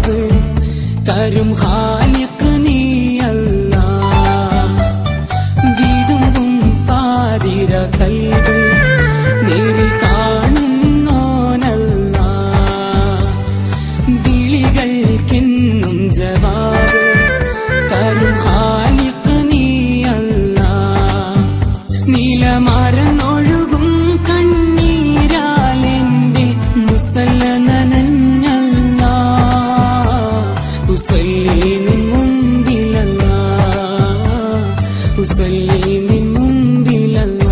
ജവാബ് തരും ഹാലിക്ക് നീയല്ല വിതുമ്പും പാതിര കൽബ് നേരിൽ കാണുന്നോനല്ല വിളികൾക്കെന്നും ജവാബ് തരും ഹാലിക്ക് നീയല്ല നീലമരന്നൊഴുകും കണ്ണീരാലെന്റെ മുസല്ല നനഞ്ഞല്ല ഉസല്ലി നിൻ മുമ്പിലല്ല ഉസല്ലി നിൻ മുമ്പിലല്ല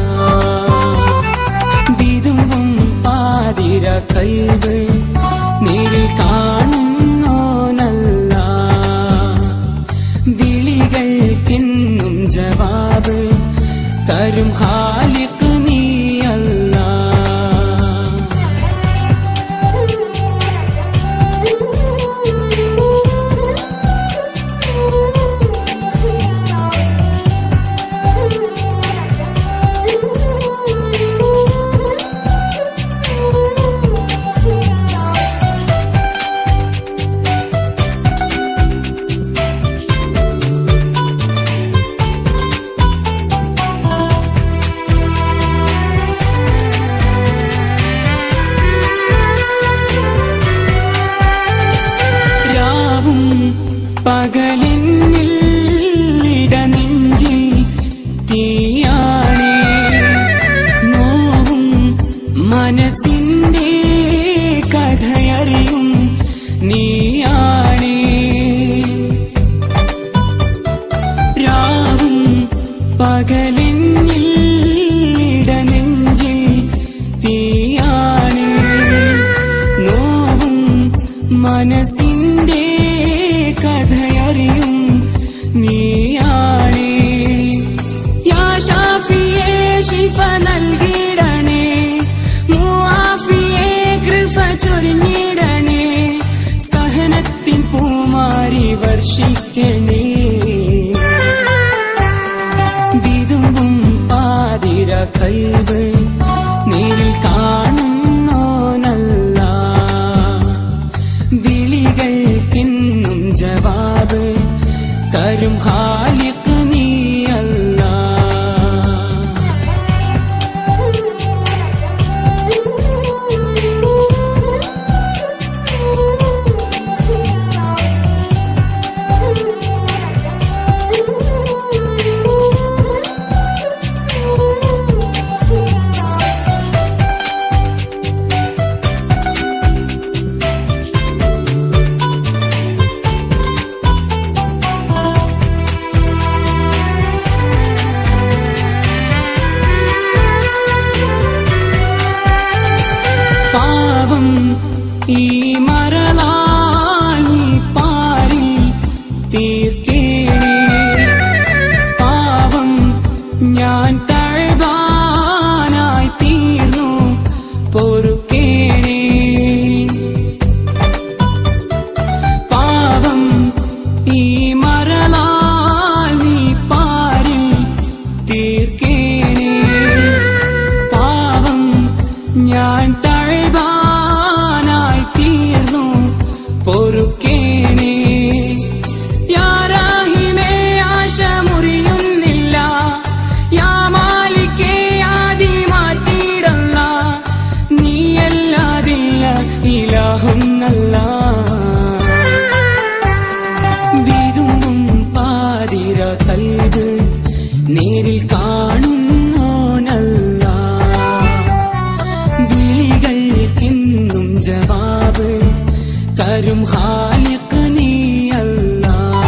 വിതുമ്പും പാതിര കൽവ് നേരിൽ കാണുന്നോനല്ല വിളികൾക്കെന്നും ജവാബ് തരും ഹാലിക്ക് നീയല്ല രാവും പകലിന്നിൽ ഇടനെഞ്ചിൽ തീയാണേ നോവും മനസ്സിന്റെ കഥയറിയും നീയാണേ രാവും പകലിന്നിൽ ഇടനെഞ്ചിൽ തീയാണേ നോവും മനസ്സിന്റെ കഥയറിയും നീയാണേ യാ ഷാഫിയേ ശിഫ നൽകിടണേ മുആഫിയേ കൃപ ചൊരിഞ്ഞിടണേ സഹനത്തിൻ പൂമാരി വർഷിക്കണേ വിതുമ്പും പാതിര കൽവ് നേരിൽ കാണുന്നോനല്ല വിളികൾക്കെന്നും ജവാബ് തരും ഹാലിക്ക് നീയല്ല പാവം ഈ മറലാണി പാരിൽ തീർക്കേണേ പാവം ഞാൻ തഴുകാനായി തീർന്നു പൊറുക്കേണേ പാവം ഈ മറലാൽ നീ പാരിൽ തീർക്കേണേ പാവം ഞാൻ തഴുകാനായി തീർന്നു പൊറുക്കേണേ യാരാഹിമേ ആശ മുറിയുന്നില്ല യാ മാലിക്കേ ആദി മാറ്റിയിടല്ല നീയല്ലാതില്ല ഇലാഹുന്നല്ല വിതുമ്പും പാതിര കൽവ് നേരിൽ കാണുന്നോനല്ല വിളികൾക്കെന്നും ജവാബ് തരും ഹാലിക്ക് നീയല്ല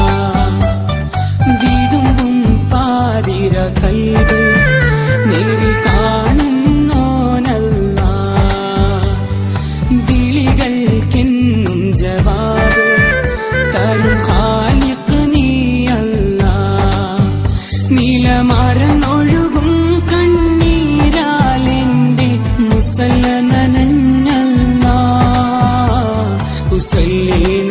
വിതുമ്പും പാതിര കൽവ് നേരിൽ കാണുന്നോനല്ല വിളികൾക്കെന്നും ജവാബ് തരും ഹാലിക്ക് നീയല്ല നിലമറന്നൊഴുകും കണ്ണീരാലെന്റെ മുസല്ല നനഞ്ഞല്ല ഉസല്ലി